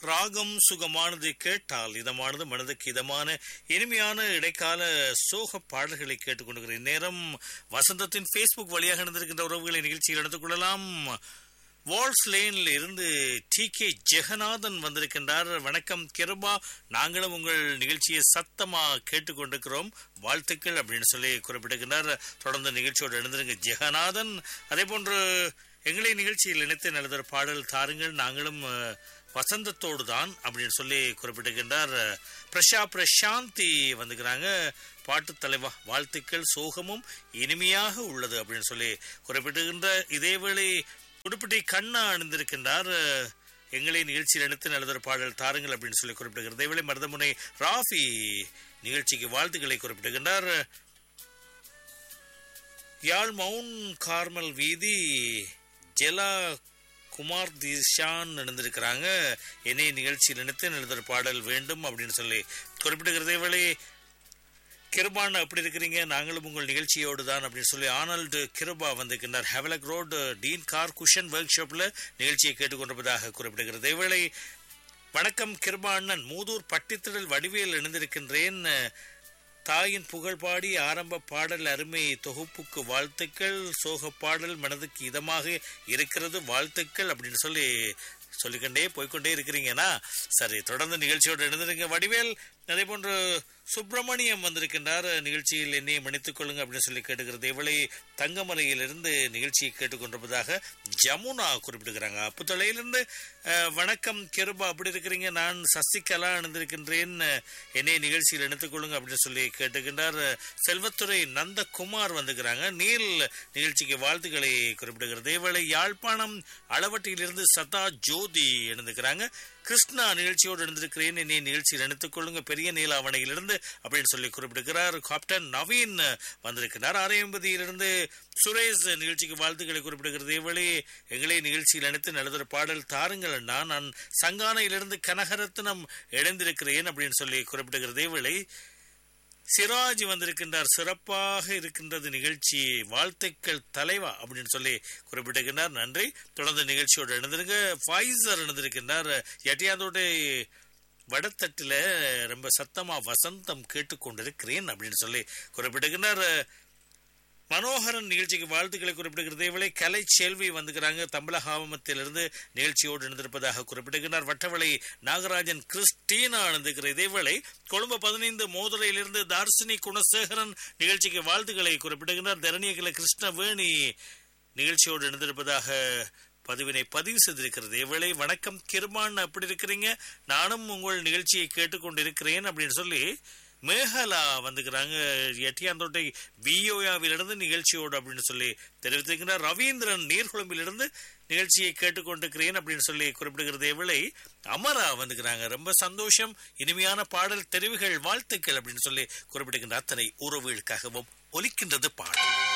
ராகம் சுகமானது கேட்டால் இதமானது மனதுக்கு இதமான இனிமையான இடைக்கால சோக பாடல்களை கேட்டுக்கொண்டிருக்கிற நேரம் வசந்தத்தின் ஃபேஸ்புக் வழியாக நடந்திருக்கின்ற உறவுகளை நிகழ்ச்சியில் எடுத்துக் கொள்ளலாம் வால்ஸ் லேன்ல இருந்து டி கே ஜெகநாதன் வந்திருக்கின்றார் வணக்கம் கிருபா நாங்களும் உங்கள் நிகழ்ச்சியை சத்தமா கேட்டுக்கொண்டிருக்கிறோம் வாழ்த்துக்கள் அப்படின்னு சொல்லி குறிப்பிட்டிருக்கின்றார் தொடர்ந்து நிகழ்ச்சியோடு எழுந்திருங்க ஜெகநாதன் அதே போன்று எங்களை நிகழ்ச்சியில் இணைத்து நல்லதொரு பாடல் தாருங்கள் நாங்களும் அஹ், வசந்தத்தோடு தான் அப்படின்னு சொல்லி குறிப்பிட்டிருக்கின்றார் பிரஷா பிரசாந்தி வந்துக்கிறாங்க பாட்டு தலைவா வாழ்த்துக்கள் சோகமும் இனிமையாக உள்ளது அப்படின்னு சொல்லி குறிப்பிட்டிருக்கின்ற இதேவேளை உடுப்பிட்டி கண்ணா அணிந்திருக்கின்றார் எங்களை நிகழ்ச்சியில் இணைத்து நல்லதொரு பாடல் தாருங்கள் அப்படின்னு சொல்லி குறிப்பிடுகிறது இதேவேளை மருதமுனை ராஃபி நிகழ்ச்சிக்கு வாழ்த்துக்களை குறிப்பிடுகின்றார் யாழ் மவுண்ட் கார்மல் வீதி ஜெலா குமார் திஷான் நடந்திருக்கிறாங்க என்னை நிகழ்ச்சியில் நினைத்து எழுதுற பாடல் வேண்டும் அப்படின்னு சொல்லி குறிப்பிடுகிறதே வேளை கிருபான் அப்படி இருக்கிறீங்க நாங்களும் உங்கள் நிகழ்ச்சியோடு தான் அப்படின்னு சொல்லி ஆனல்டு கிருபா வந்திருக்கின்றார் Havelock road Dean car cushion work ஷாப்ல நிகழ்ச்சியை கேட்டுக்கொண்டிருப்பதாக குறிப்பிடுகிறது இவளை வணக்கம் கிருபா அண்ணன் மூதூர் பட்டித்திடல் வடிவேல் இணைந்திருக்கின்றேன் தாயின் புகழ் பாடி ஆரம்ப பாடல் அருமை தொகுப்புக்கு வாழ்த்துக்கள் சோக பாடல் மனதுக்கு இதமாக இருக்கிறது வாழ்த்துக்கள் அப்படின்னு சொல்லி சொல்லிக்கொண்டே போய்க்கொண்டே இருக்கிறீங்கன்னா சரி தொடர்ந்து நிகழ்ச்சியோடு எழுந்திருங்க வடிவேல் அதே போன்று சுப்பிரமணியம் வந்திருக்கின்றார் நிகழ்ச்சியில் என்னை மன்னித்துக் கொள்ளுங்க அப்படின்னு சொல்லி கேட்டுக்கிறது இவளை தங்கமலையிலிருந்து நிகழ்ச்சியை கேட்டுக்கொண்டிருப்பதாக ஜமுனா குறிப்பிடுகிறாங்க அப்புத்தலையிலிருந்து அஹ், வணக்கம் கிருபா அப்படி இருக்கிறீங்க நான் சசிகலா அணிந்திருக்கின்றேன் என்னை நிகழ்ச்சியில் இணைத்துக் கொள்ளுங்க அப்படின்னு சொல்லி கேட்டுக்கின்றார் செல்வத்துறை நந்தகுமார் வந்துக்கிறாங்க நீல் நிகழ்ச்சிக்கு வாழ்த்துக்களை குறிப்பிடுகிறது இவளை யாழ்ப்பாணம் அளவட்டியிலிருந்து சதா ஜோதி எழுந்துக்கிறாங்க கிருஷ்ணா நிகழ்ச்சியோடு இருந்திருக்கிறேன் என்னை நிகழ்ச்சியில் இணைத்துக் கொள்ளுங்க பெரிய நீலாவணையிலிருந்து அப்படின்னு சொல்லி குறிப்பிடுகிறார் கேப்டன் நவீன் வந்திருக்கிறார் அரையம்பதியிலிருந்து சுரேஷ் நிகழ்ச்சிக்கு வாழ்த்துக்களை குறிப்பிடுகிறது இவளே எங்களை நிகழ்ச்சியில் இணைத்து நல்லதொரு பாடல் தாருங்கள் அண்ணா நான் சங்கானையிலிருந்து கனகரத்னம் இணைந்திருக்கிறேன் அப்படின்னு சொல்லி குறிப்பிடுகிறது இவளை சிராஜ் வந்திருக்கின்றார் சிறப்பாக இருக்கின்றது நிகழ்ச்சி வாழ்த்துக்கள் தலைவா அப்படின்னு சொல்லி குறிப்பிட்டிருக்கின்றார் நன்றி தொடர்ந்து நிகழ்ச்சியோடு இணைந்திருங்க ஃபைசர் இணைந்திருக்கின்றார் எட்டியாந்தோட்டை வடத்தட்டில் ரொம்ப சத்தமா வசந்தம் கேட்டுக்கொண்டிருக்கிறேன் அப்படின்னு சொல்லி குறிப்பிட்டிருக்கின்றார் மனோகரன் நிகழ்ச்சிக்கு வாழ்த்துக்களை குறிப்பிடுகிறது இவளை கலை செல்வி வந்துக்கிறாங்க தமிழகாவமத்திலிருந்து நிகழ்ச்சியோடு இணைந்திருப்பதாக குறிப்பிடுகிறார் வட்டவளை நாகராஜன் கிறிஸ்டீனா இணைந்திருக்கிற இதேவேளை கொழும்பு பதினைந்து மோதுரையிலிருந்து தார்சினி குணசேகரன் நிகழ்ச்சிக்கு வாழ்த்துக்களை குறிப்பிடுகிறார் தரணியகல கிருஷ்ணவேணி நிகழ்ச்சியோடு இணைந்திருப்பதாக பதிவினை பதிவு செய்திருக்கிறது இவளை வணக்கம் கிருமான் அப்படி இருக்கிறீங்க நானும் உங்கள் நிகழ்ச்சியை கேட்டுக்கொண்டிருக்கிறேன் அப்படின்னு சொல்லி மேகலா வந்துக்கிறாங்க எட்டியாந்தோட்டை விஓயாவிலிருந்து நிகழ்ச்சியோடு அப்படின்னு சொல்லி தெரிவித்திருக்கிறார் ரவீந்திரன் நீர்குழம்பிலிருந்து நிகழ்ச்சியை கேட்டுக்கொண்டிருக்கிறேன் அப்படின்னு சொல்லி குறிப்பிடுகிறது இவளை அமரா வந்துக்கிறாங்க ரொம்ப சந்தோஷம் இனிமையான பாடல் தெரிவுகள் வாழ்த்துக்கள் அப்படின்னு சொல்லி குறிப்பிடுகின்ற அத்தனை உறவுகளுக்காகவும் ஒலிக்கின்றது பாடல்